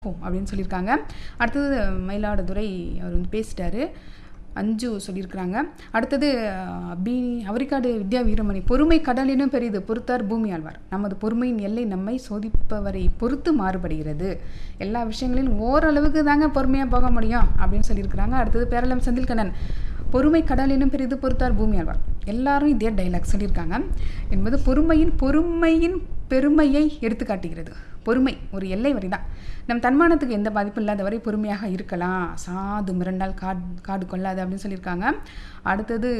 இருக்கும் அப்படின்னு சொல்லியிருக்காங்க அடுத்தது மயிலாடுதுறை அவர் வந்து பேசிட்டாரு அஞ்சு சொல்லியிருக்கிறாங்க அடுத்தது அபி அவரிக்காடு வித்யா வீரமணி பொறுமை கடலினும் பெரிது பொறுத்தார் பூமி ஆழ்வார் நமது பொறுமையின் எல்லை நம்மை சோதிப்பவரை பொறுத்து மாறுபடுகிறது எல்லா விஷயங்களிலும் ஓரளவுக்கு தாங்க பொறுமையாக போக முடியும் அப்படின்னு சொல்லியிருக்கிறாங்க அடுத்தது பேரளம் செந்தில்கண்ணன் பொறுமை கடலினும் பெரிது பொறுத்தார் பூமி ஆழ்வார் எல்லாரும் இதே டைலாக் சொல்லியிருக்காங்க என்பது பொறுமையின் பொறுமையின் பெருமையை எடுத்து காட்டுகிறது பொறுமை ஒரு எல்லை வரை தான் நம் தன்மானத்துக்கு எந்த பாதிப்பும் இல்லாத வரை பொறுமையாக இருக்கலாம் சாது மிரண்டால் காடு காடு கொள்ளாது அப்படின்னு சொல்லியிருக்காங்க அடுத்தது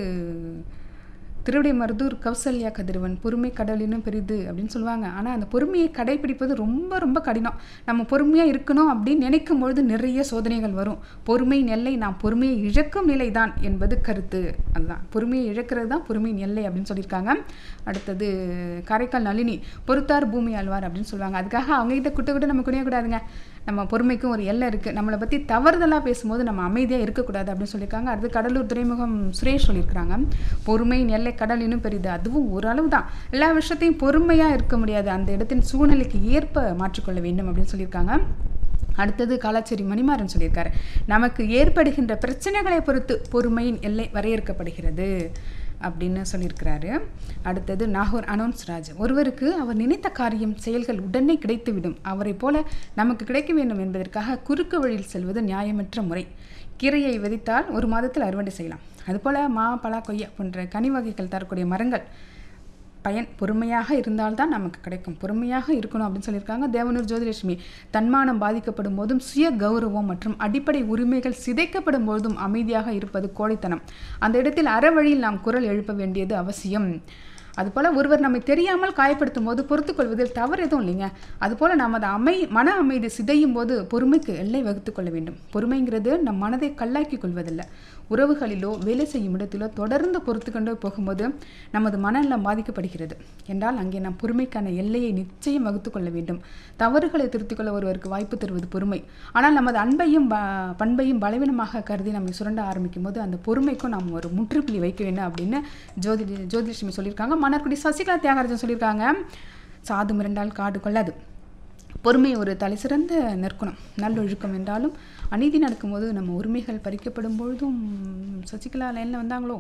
திருவிடை மருதூர் கௌசல்யா கதிரவன் பொறுமை கடலினும் பெரிது அப்படின்னு சொல்லுவாங்க ஆனால் அந்த பொறுமையை கடைபிடிப்பது ரொம்ப ரொம்ப கடினம் நம்ம பொறுமையாக இருக்கணும் அப்படின்னு நினைக்கும் பொழுது நிறைய சோதனைகள் வரும் பொறுமையின் எல்லை நாம் பொறுமையை இழக்கும் நிலை தான் என்பது கருத்து அதுதான் பொறுமையை இழக்கிறது தான் பொறுமையின் எல்லை அப்படின்னு சொல்லியிருக்காங்க அடுத்தது காரைக்கால் நளினி பொறுத்தார் பூமி ஆழ்வார் அப்படின்னு சொல்லுவாங்க அதுக்காக அவங்ககிட்ட குட்ட குட்ட நம்ம குனியக்கூடாதுங்க நம்ம பொறுமைக்கும் ஒரு எல்லை இருக்குது நம்மளை பற்றி தவறுதலாக பேசும்போது நம்ம அமைதியாக இருக்கக்கூடாது அப்படின்னு சொல்லியிருக்காங்க அடுத்து கடலூர் துறைமுகம் சுரேஷ் சொல்லியிருக்கிறாங்க பொறுமையின் எல்லை கடல் இன்னும் பெரிது அதுவும் ஓரளவு தான் எல்லா விஷயத்தையும் பொறுமையாக இருக்க முடியாது அந்த இடத்தின் சூழ்நிலைக்கு ஏற்ப மாற்றிக்கொள்ள வேண்டும் அப்படின்னு சொல்லியிருக்காங்க அடுத்தது காலாச்சேரி மணிமாறன் சொல்லியிருக்காரு நமக்கு ஏற்படுகின்ற பிரச்சனைகளை பொறுத்து பொறுமையின் எல்லை வரையறுக்கப்படுகிறது அப்படின்னு சொல்லியிருக்கிறாரு அடுத்தது நாகூர் அனௌன்ஸ் ராஜ் ஒருவருக்கு அவர் நினைத்த காரியம் செயல்கள் உடனே கிடைத்துவிடும் அவரை போல நமக்கு கிடைக்க வேண்டும் என்பதற்காக குறுக்கு வழியில் செல்வது நியாயமற்ற முறை கீரையை விதைத்தால் ஒரு மாதத்தில் அறுவடை செய்யலாம் அதுபோல் மா பலா கொய்யா போன்ற கனி வகைகள் தரக்கூடிய மரங்கள் பயன் பொறுமையாக இருந்தால்தான் நமக்கு கிடைக்கும் பொறுமையாக இருக்கணும் அப்படின்னு சொல்லியிருக்காங்க தேவனூர் ஜோதிலட்சுமி தன்மானம் பாதிக்கப்படும் போதும் சுய கௌரவம் மற்றும் அடிப்படை உரிமைகள் சிதைக்கப்படும் போதும் அமைதியாக இருப்பது கோழைத்தனம் அந்த இடத்தில் அறவழியில் நாம் குரல் எழுப்ப வேண்டியது அவசியம் அதுபோல் ஒருவர் நம்மை தெரியாமல் காயப்படுத்தும் போது பொறுத்து கொள்வதில் தவறு எதுவும் இல்லைங்க அதுபோல் நமது அமை மன அமைதி சிதையும் போது பொறுமைக்கு எல்லை வகுத்து கொள்ள வேண்டும் பொறுமைங்கிறது நம் மனதை கல்லாக்கி கொள்வதில்லை உறவுகளிலோ வேலை செய்யும் இடத்திலோ தொடர்ந்து பொறுத்து கொண்டு போகும்போது நமது மனநலம் பாதிக்கப்படுகிறது என்றால் அங்கே நாம் பொறுமைக்கான எல்லையை நிச்சயம் வகுத்து கொள்ள வேண்டும் தவறுகளை திருத்திக் கொள்ள ஒருவருக்கு வாய்ப்பு தருவது பொறுமை ஆனால் நமது அன்பையும் பண்பையும் பலவீனமாக கருதி நம்மை சுரண்ட ஆரம்பிக்கும் போது அந்த பொறுமைக்கும் நாம் ஒரு முற்றுப்புள்ளி வைக்க வேண்டும் அப்படின்னு ஜோதி ஜோதிலட்சுமி சொல்லியிருக்காங்க மன்னார்குடி சசிகலா தியாகராஜன் சொல்லியிருக்காங்க சாது மிரண்டால் காடு கொள்ளாது பொறுமை ஒரு தலை சிறந்த நற்குணம் நல்லொழுக்கம் என்றாலும் அநீதி நடக்கும்போது நம்ம உரிமைகள் பறிக்கப்படும் பொழுதும் சசிகலா லைனில் வந்தாங்களோ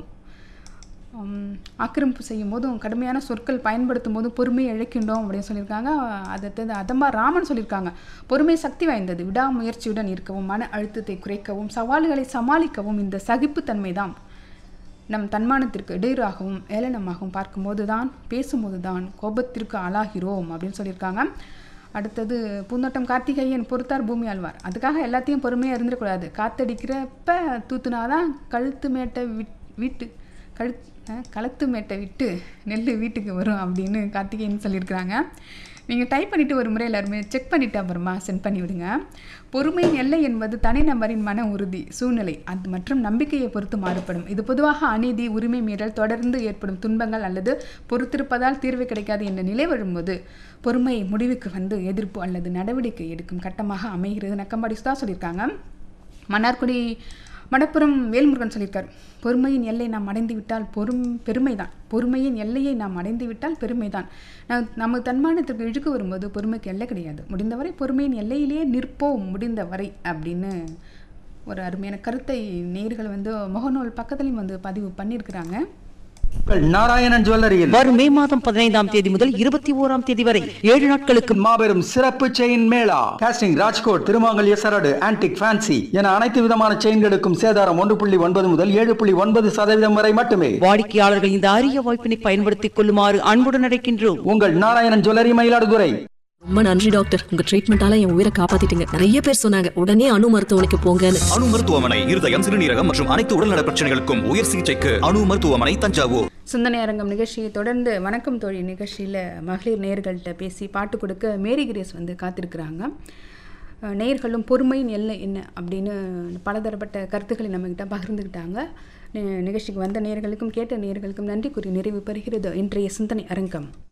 ஆக்கிரமிப்பு செய்யும் போதும் கடுமையான சொற்கள் பயன்படுத்தும் போதும் பொறுமையை இழக்கின்றோம் அப்படின்னு சொல்லியிருக்காங்க அடுத்தது அதம்பா ராமன் சொல்லியிருக்காங்க பொறுமை சக்தி வாய்ந்தது விடாமுயற்சியுடன் இருக்கவும் மன அழுத்தத்தை குறைக்கவும் சவால்களை சமாளிக்கவும் இந்த சகிப்புத்தன்மை தான் நம் தன்மானத்திற்கு இடையூறாகவும் ஏளனமாகவும் பார்க்கும்போது தான் பேசும்போது தான் கோபத்திற்கு ஆளாகிறோம் அப்படின்னு சொல்லியிருக்காங்க அடுத்தது பூந்தோட்டம் கார்த்திகையன் பொறுத்தார் பூமி ஆழ்வார் அதுக்காக எல்லாத்தையும் பொறுமையாக இருந்துடக்கூடாது காத்தடிக்கிறப்ப தூத்துனாதான் கழுத்து மேட்டை விட் வீட்டு கழுத்து களத்து மேட்டை விட்டு நெல் வீட்டுக்கு வரும் அப்படின்னு கார்த்திகேயன் சொல்லியிருக்கிறாங்க நீங்கள் டைப் பண்ணிவிட்டு ஒரு முறை எல்லாருமே செக் பண்ணிவிட்டு அப்புறமா சென்ட் பண்ணி விடுங்க பொறுமையின் எல்லை என்பது தனிநபரின் மன உறுதி சூழ்நிலை அது மற்றும் நம்பிக்கையை பொறுத்து மாறுபடும் இது பொதுவாக அநீதி உரிமை மீறல் தொடர்ந்து ஏற்படும் துன்பங்கள் அல்லது பொறுத்திருப்பதால் தீர்வு கிடைக்காது என்ற நிலை வரும்போது பொறுமை முடிவுக்கு வந்து எதிர்ப்பு அல்லது நடவடிக்கை எடுக்கும் கட்டமாக அமைகிறது நக்கம்பாடி சுதா சொல்லியிருக்காங்க மன்னார்குடி மடப்புறம் வேல்முருகன் சொல்லியிருக்கார் பொறுமையின் எல்லை நாம் அடைந்து விட்டால் பொறும் பெருமை தான் பொறுமையின் எல்லையை நாம் அடைந்து விட்டால் பெருமை தான் நம்ம தன்மானத்திற்கு இழுக்கு வரும்போது பொறுமைக்கு எல்லை கிடையாது முடிந்தவரை பொறுமையின் எல்லையிலேயே நிற்போம் முடிந்தவரை அப்படின்னு ஒரு அருமையான கருத்தை நேர்கள் வந்து முகநூல் பக்கத்துலையும் வந்து பதிவு பண்ணியிருக்கிறாங்க நாராயணன் ஜுவல்லரியில் வரும் மே மாதம் பதினைந்தாம் தேதி முதல் இருபத்தி ஓராம் தேதி வரை ஏழு நாட்களுக்கு மாபெரும் சிறப்பு செயின் மேளா காஸ்டிங் ராஜ்கோட் திருமாங்கல்ய சரடு ஆன்டிக் ஃபேன்சி என அனைத்து விதமான செயின்களுக்கும் சேதாரம் ஒன்று புள்ளி ஒன்பது முதல் ஏழு புள்ளி ஒன்பது சதவீதம் வரை மட்டுமே வாடிக்கையாளர்கள் இந்த அரிய வாய்ப்பினை பயன்படுத்திக் கொள்ளுமாறு அன்புடன் அழைக்கின்றோம் உங்கள் நாராயணன் ஜுவல்லரி மயிலாடுதுறை ரொம்ப நன்றி டாக்டர் உங்க ட்ரீட்மெண்டால என் உயிரை காப்பாத்திட்டீங்க நிறைய பேர் சொன்னாங்க உடனே அணு மருத்துவமனைக்கு போங்கன்னு அணு மருத்துவமனை இருதயம் சிறுநீரகம் மற்றும் அனைத்து உடல்நல பிரச்சனைகளுக்கும் உயர் சிகிச்சைக்கு அணு மருத்துவமனை தஞ்சாவூர் சிந்தனை அரங்கம் நிகழ்ச்சியை தொடர்ந்து வணக்கம் தோழி நிகழ்ச்சியில் மகளிர் நேர்கள்ட்ட பேசி பாட்டு கொடுக்க மேரி கிரேஸ் வந்து காத்திருக்கிறாங்க நேர்களும் பொறுமையின் எல்லை என்ன அப்படின்னு பலதரப்பட்ட கருத்துக்களை நம்மக்கிட்ட பகிர்ந்துக்கிட்டாங்க நிகழ்ச்சிக்கு வந்த நேர்களுக்கும் கேட்ட நேர்களுக்கும் நன்றி கூறி நிறைவு பெறுகிறது இன்றைய சிந்தனை அரங்கம்